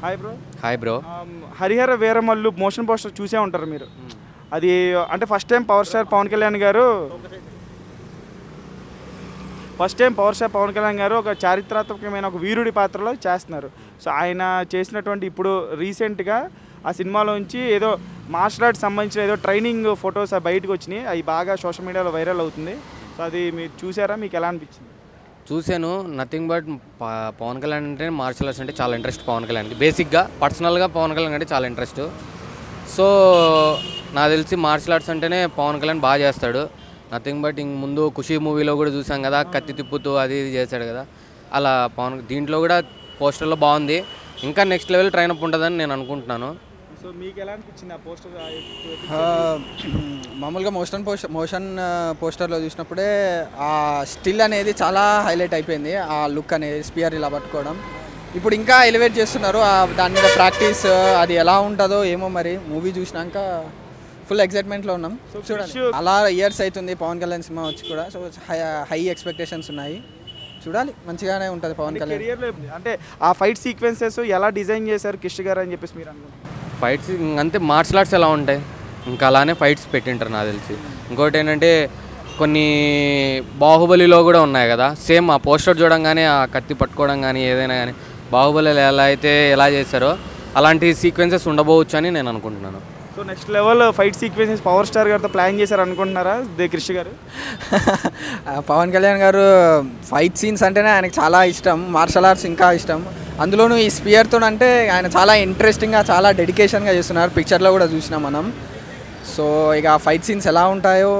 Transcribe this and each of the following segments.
Hi bro hi bro Harihara Veeramallu motion poster చూసే ఉంటారు మీరు అది అంటే first time power star Pawan Kalyan garu first time power star Pawan Kalyan garu ఒక చారిత్రాత్మకమైన ఒక వీరుడి పాత్రలో చేస్తున్నారు సో ఆయన చేసినటువంటి ఇప్పుడు రీసెంట్గా ఆ సినిమాలోంచి ఏదో మార్షల్ ఆర్ట్స్ సంబంధించిన ఏదో ట్రైనింగ్ ఫొటోస్ బయటకు వచ్చినాయి అవి బాగా సోషల్ మీడియాలో వైరల్ అవుతుంది సో అది మీరు చూసారా మీకు ఎలా అనిపించింది చూశాను నథింగ్ బట్ పవన్ కళ్యాణ్ అంటే మార్షల్ ఆర్ట్స్ అంటే చాలా ఇంట్రెస్ట్ పవన్ కళ్యాణ్కి బేసిక్గా పర్సనల్గా పవన్ కళ్యాణ్ అంటే చాలా ఇంట్రెస్ట్ సో నాకు తెలిసి మార్షల్ ఆర్ట్స్ అంటేనే పవన్ కళ్యాణ్ బాగా చేస్తాడు నథింగ్ బట్ ఇంక ముందు ఖుషి మూవీలో కూడా చూసాం కదా కత్తి తిప్పుతూ అది ఇది చేశాడు కదా అలా పవన్ దీంట్లో కూడా పోస్టర్లో బాగుంది ఇంకా నెక్స్ట్ లెవెల్ ట్రైన్ అప్ ఉంటుందని నేను అనుకుంటున్నాను సో మీకు ఎలా అనిపించింది ఆ పోస్టర్ ఆ, మామూలుగా మోషన్ పోస్ట్ మోషన్ పోస్టర్లో చూసినప్పుడే ఆ స్టిల్ అనేది చాలా హైలైట్ అయిపోయింది ఆ లుక్ అనేది స్పియర్ ఇలా పట్టుకోవడం ఇప్పుడు ఇంకా ఎలివేట్ చేస్తున్నారు ఆ దాని మీద ప్రాక్టీస్ అది ఎలా ఉంటుందో ఏమో మరి మూవీ చూసినాక ఫుల్ ఎక్సైట్మెంట్లో ఉన్నాం చూడండి Krish- అలా ఇయర్స్ అవుతుంది పవన్ కళ్యాణ్ సినిమా వచ్చి కూడా సో హై హై ఎక్స్పెక్టేషన్స్ ఉన్నాయి చూడాలి మంచిగానే ఉంటుంది పవన్ కళ్యాణ్ కెరియర్లో అంటే ఆ ఫైట్ సీక్వెన్సెస్ ఎలా డిజైన్ చేశారు కిష్ గారు అని చెప్పేసి మీరు అనుకుంటున్నారు ఫైట్స్ అంతే మార్షల్ ఆర్ట్స్ ఎలా ఉంటాయి ఇంకా అలానే ఫైట్స్ పెట్టింటారు నాకు తెలిసి ఇంకోటి ఏంటంటే కొన్ని బాహుబలిలో కూడా ఉన్నాయి కదా సేమ్ ఆ పోస్టర్ చూడంగానే ఆ కత్తి పట్టుకోవడం కానీ ఏదైనా కానీ బాహుబలిలో ఎలా అయితే ఎలా చేశారో అలాంటి సీక్వెన్సెస్ ఉండబోవచ్చు అని నేను అనుకుంటున్నాను so next level fight sequences power star గారితో ప్లాన్ చేశారు అనుకుంటున్నారా దే క్రిష్ గారు ఆ, పవన్ కళ్యాణ్ గారు ఫైట్ సీన్స్ అంటేనే ఆయనకు చాలా ఇష్టం మార్షల్ ఆర్ట్స్ ఇంకా ఇష్టం అందులోనూ ఈ స్పియర్తో అంటే ఆయన చాలా ఇంట్రెస్టింగ్గా చాలా డెడికేషన్గా చేస్తున్నారు పిక్చర్లో కూడా చూసినాం మనం సో ఇక ఆ ఫైట్ సీన్స్ ఎలా ఉంటాయో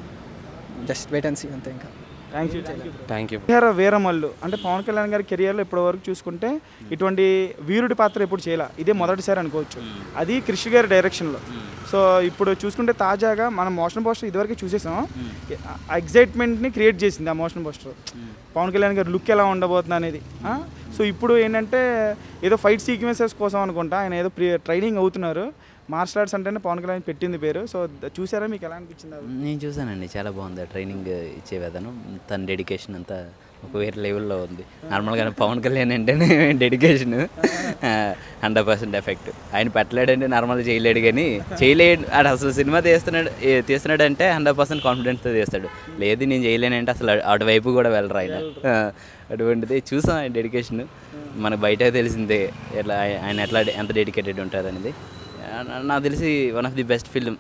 జస్ట్ వెయిట్ అండ్ సీ అంతే ఇంకా thank you thank you thank you Harihara Veeramallu అంటే పవన్ కళ్యాణ్ గారి కెరియర్లో ఇప్పటి వరకు చూసుకుంటే ఇటువంటి వీరుడి పాత్ర ఎప్పుడు చేయాల ఇదే మొదటిసారి అనుకోవచ్చు అది కృషి గారి డైరెక్షన్లో సో ఇప్పుడు చూసుకుంటే తాజాగా మనం మోషన్ పోస్టర్ ఇదివరకు చూసేసాం ఎగ్జైట్మెంట్ని క్రియేట్ చేసింది ఆ మోషన్ పోస్టర్ పవన్ కళ్యాణ్ గారి లుక్ ఎలా ఉండబోతుంది అనేది ఆ? సో ఇప్పుడు ఏంటంటే ఏదో ఫైట్ సీక్వెన్సెస్ కోసం అనుకుంటా ఆయన ఏదో ప్రి ట్రైనింగ్ అవుతున్నారు మార్షల్ ఆర్ట్స్ అంటేనే పవన్ కళ్యాణ్ పెట్టింది పేరు సో ద- చూసారా మీకు ఎలా అనిపించింది అది నేను చూసానండి చాలా బాగుంది ఆ ట్రైనింగ్ ఇచ్చే విధానం తన డెడికేషన్ అంతా ఒక వేరే లెవెల్లో ఉంది నార్మల్గా పవన్ కళ్యాణ్ అంటేనే డెడికేషన్ హండ్రెడ్ పర్సెంట్ ఎఫెక్ట్ ఆయన పెట్టలేడంటే నార్మల్ చేయలేడు కానీ చేయలేడు ఆడు అసలు సినిమా తీస్తున్నాడు ఏ- తీస్తున్నాడు అంటే హండ్రెడ్ పర్సెంట్ కాన్ఫిడెన్స్తో తీస్తాడు లేదు నేను చేయలేనంటే అసలు అటు- అటువైపు కూడా వెళ్ళరు ఆయన ఆ, అటువంటిది చూసాం ఆయన డెడికేషన్ మనకు బయట తెలిసిందే ఎట్లా ఆయ- ఆయన ఎట్లా ఎంత డెడికేటెడ్ ఉంటారు అనేది ఆ, నాకు తెలిసి one of the best film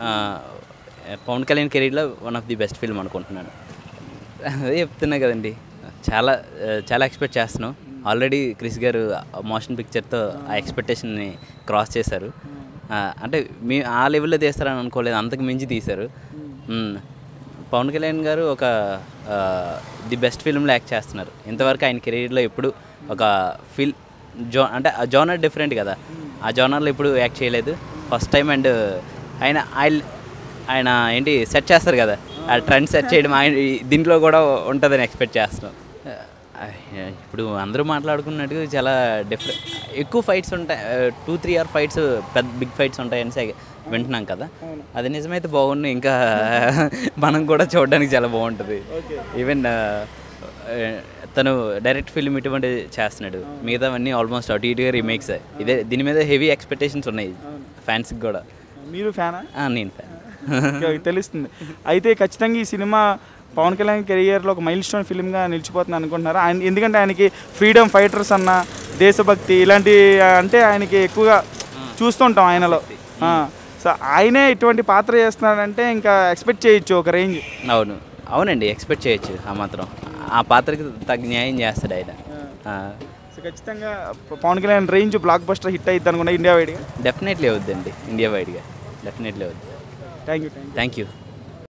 Pawan Kalyan కెరీర్లో one of the best film అనుకుంటున్నాను అదే చెప్తున్నా కదండి చాలా ఆ, చాలా ఎక్స్పెక్ట్ చేస్తున్నాం ఆల్రెడీ క్రిస్ గారు మోషన్ పిక్చర్తో ఆ ఎక్స్పెక్టేషన్ని క్రాస్ చేశారు ఆ, అంటే మీ ఆ లెవెల్లో తీస్తారని అనుకోలేదు అంతకు మించి తీశారు మ్మ్. పవన్ కళ్యాణ్ గారు ఒక ది బెస్ట్ ఫిల్మ్లో యాక్ట్ చేస్తున్నారు ఇంతవరకు ఆయన కెరీర్లో ఎప్పుడు ఒక ఫిల్ జో అంటే ఆ జోనర్ డిఫరెంట్ కదా ఆ జోనర్లో ఎప్పుడు యాక్ట్ చేయలేదు ఫస్ట్ టైం అండ్ ఆయన ఆయన ఆయన ఏంటి సెట్ చేస్తారు కదా ఆ ట్రెండ్ సెట్ చేయడం ఆయన ఈ- దీంట్లో కూడా ఉంటుందని ఎక్స్పెక్ట్ చేస్తున్నాం ఆ, ఇప్పుడు అందరూ మాట్లాడుకున్నట్టు చాలా డిఫరెంట్ ఎక్కువ ఫైట్స్ ఉంటాయి టూ త్రీ ఆర్ ఫైట్స్ పెద్ద బిగ్ ఫైట్స్ ఉంటాయని సే- వింటున్నాం కదా అది నిజమైతే బాగుంది ఇంకా మనం కూడా చూడడానికి చాలా బాగుంటుంది ఈవెన్ తను డైరెక్ట్ ఫిల్మ్ ఇటువంటి చేస్తున్నాడు మిగతావన్నీ ఆల్మోస్ట్ అటు ఇటుగా రీమేక్స్ ఇదే దీని మీద హెవీ ఎక్స్పెక్టేషన్స్ ఉన్నాయి ఫ్యాన్స్కి కూడా మీరు ఫ్యానా ఆ, నేను ఫ్యాన్ ఓకే, తెలుస్తుంది అయితే ఖచ్చితంగా ఈ సినిమా పవన్ కళ్యాణ్ కెరియర్లో ఒక మైల్ స్టోన్ ఫిల్మ్గా నిలిచిపోతుంది అనుకుంటున్నారా ఆయన ఎందుకంటే ఆయనకి ఫ్రీడమ్ ఫైటర్స్ అన్న దేశభక్తి ఇలాంటి ఆ, అంటే ఆయనకి ఎక్కువగా చూస్తుంటాం ఆయనలో ఆ, సో ఆయనే ఇటువంటి పాత్ర చేస్తున్నాడంటే ఇంకా ఎక్స్పెక్ట్ చేయొచ్చు ఒక రేంజ్ అవును అవునండి ఎక్స్పెక్ట్ చేయొచ్చు ఆ మాత్రం ఆ పాత్రకి తగ్గ న్యాయం చేస్తాడు ఆయన సో ఖచ్చితంగా Pawan Kalyan range blockbuster hit అయ్యిద్ది అనుకున్నా ఇండియా వైడ్గా డెఫినెట్లీ అవుద్దండి ఇండియా వైడ్గా డెఫినెట్లీ అవుద్ది thank you thank you thank you